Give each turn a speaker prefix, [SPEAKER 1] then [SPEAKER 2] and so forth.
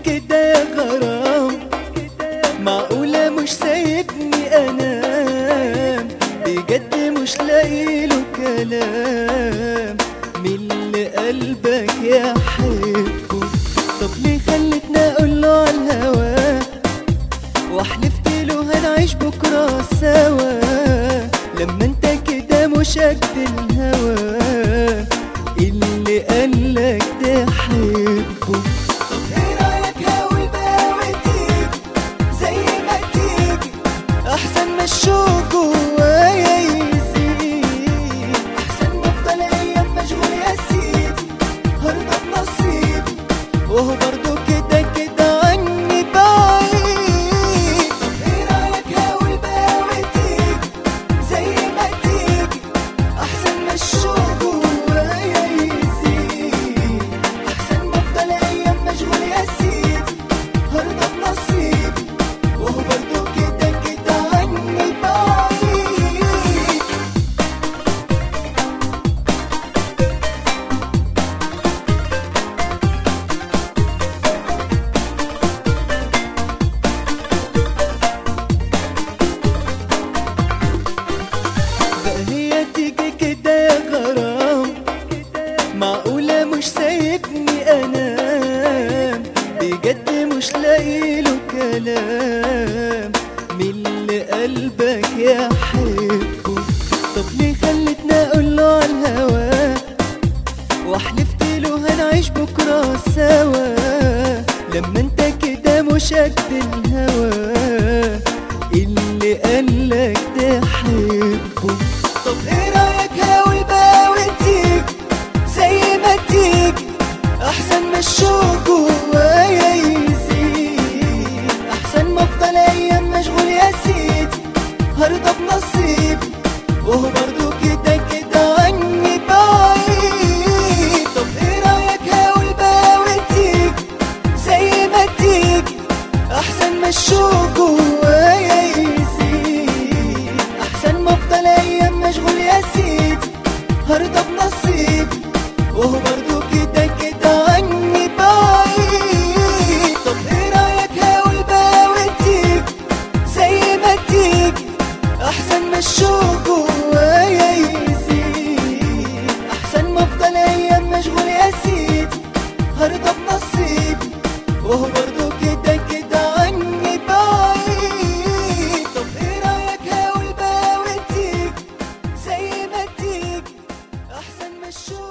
[SPEAKER 1] كده يا غرام معقولة مش سايبني انام بجد مش لاقيله كلام من اللي قلبك يحبه طب ليه خلتني اقول له على الهوا وحلفت له هنعيش بكرة سوا لما انت كده مش قد الهوا اللي قالك تحبه طب ايه رايك هقول بقى وتيجي زي ما تيجي احسن ما الشوق جوايا يزيد احسن ما افضل ايام مشغول يا سيدي هرضى بنصيبي وهو برضو كده كده عني بعيد طب ايه رايك هقول بقى وتيجي زي ما تيجي احسن ما الشوق جوايا يزيد احسن ما افضل ايام مشغول يا سيدي هرضى بنصيبي وهو برضو كده كده عني بعيد بقى هي تيجي كده يا غرام معقولة مش سايبني انام بجد مش لاقيله كلام من اللي قلبك يحبه طب ليه خلتني اقول له على الهوا وحلفت له هنعيش بكرة سوا لما انت كده مش قد الهوا اللي قالك تحبه طب ايه رايك هقول بقى وتيجي زي ما تيجي احسن ما الشوق جوايا يزيد احسن ما افضل ايام مشغول يا سيدي هرضى بنصيبي وهو برضو كده كده عني بعيد طب ايه رايك هقول بقى وتيجي زي ما تيجي احسن ما الشوق جوايا يزيد احسن ما افضل ايام مشغول يا سيدي هرضى بنصيبي وهو برضو كده كده عني بعيد طب ايه رايك هقول بقى وتيجي زي ما تيجي احسن ما الشوق جوايا يزيد احسن ما افضل ايام مشغول يا سيدي هرضى بنصيبي وهو برضو كده كده عني بعيد طب ايه رايك هقول بقى وتيجي زي ما تيجي احسن ما الشوق